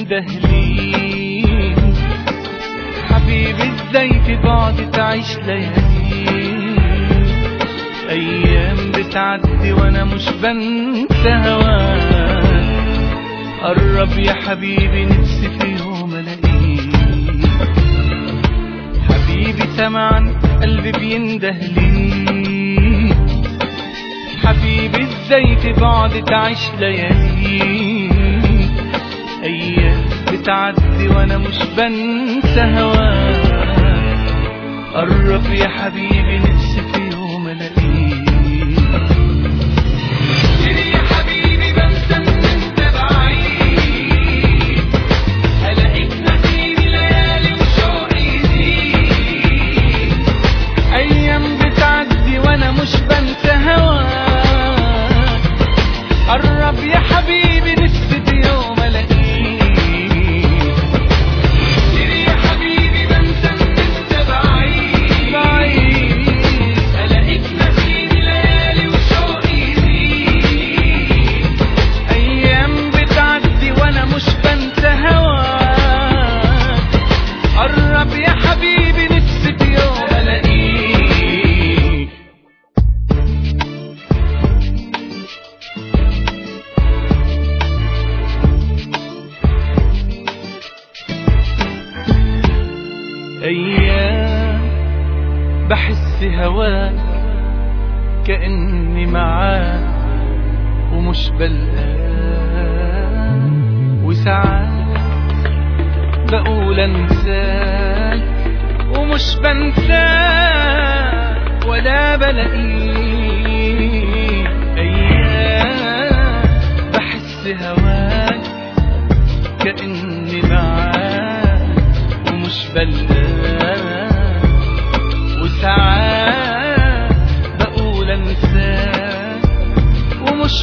بينده لي حبيبي ازاي في بعد تعيش ليالي ايام بتعدي وانا مش بنسى هواك قرب يا حبيبي نفسي في يوم الاقيك حبيبي سمعا قلبي بينده لي حبيبي ازاي في بعد تعيش ليالي ايام بتعدي وانا مش بنسى هواك قرب يا حبيبي نفسي في يوم الاقيك يا حبيبي بنسى ان انت بعيد الاقيك نسيني ليالي وشوقي يزيد ايام بتعدي وانا مش بنسى هواك قرب يا حبيبي نفسي في يوم الاقيك يا حبيبي بنسى ان انت بعيد بعيد الاقيك نسيني ليالي وشوقي يزيد ايام بتعدي وانا مش بنسى هواك قرب يا حبيبي نفسي في يوم الاقيك ايام بحس هواك كاني معاك ومش بلقاك وساعات بقول انساك ومش بنساك ولا بلاقيك ايام بحس هواك كاني معاك ومش بلقاك وساعات بقول انساك ومش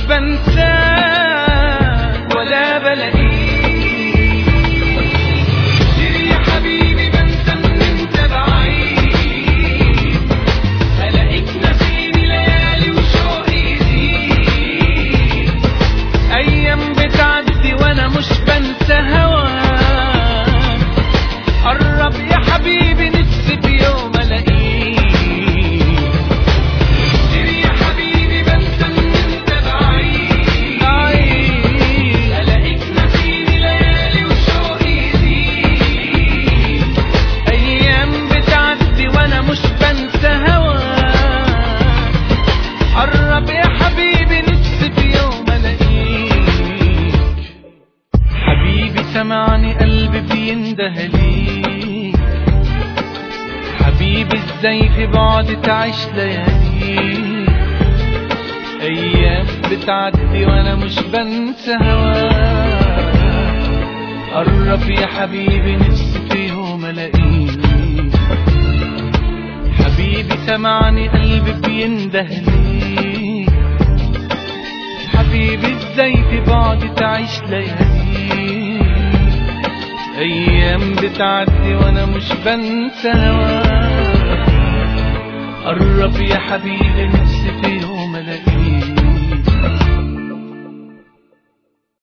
بنساك ولا بلاقيك يا حبيبي بنسى ان انت بعيد الاقيك نسيني ليالي وشوقي يزيد ايام بتعدي وانا مش بنسى هواك قرب يا حبيبي نفسي في يوم الاقيك يا حبيبي بنسى ان انت بعيد بعيد الاقيك نسيني ليالي وشوقي يزيد ايام بتعدي وانا مش بنسى هواك قرب يا حبيبي نفسي في يوم الاقيك حبيبي سمعني قلبي بينده ليك حبيبي ازاي في بعد تعيش ليالي ايام بتعدي وانا مش بنسى هواك قرب يا حبيبي نفسي في يوم الاقيك حبيبي سمعني قلبي بينده ليك حبيبي ازاي في بعد تعيش ليالي ايام بتعدي وانا مش بنسى هواك قرب يا حبيبي نفسي في يوم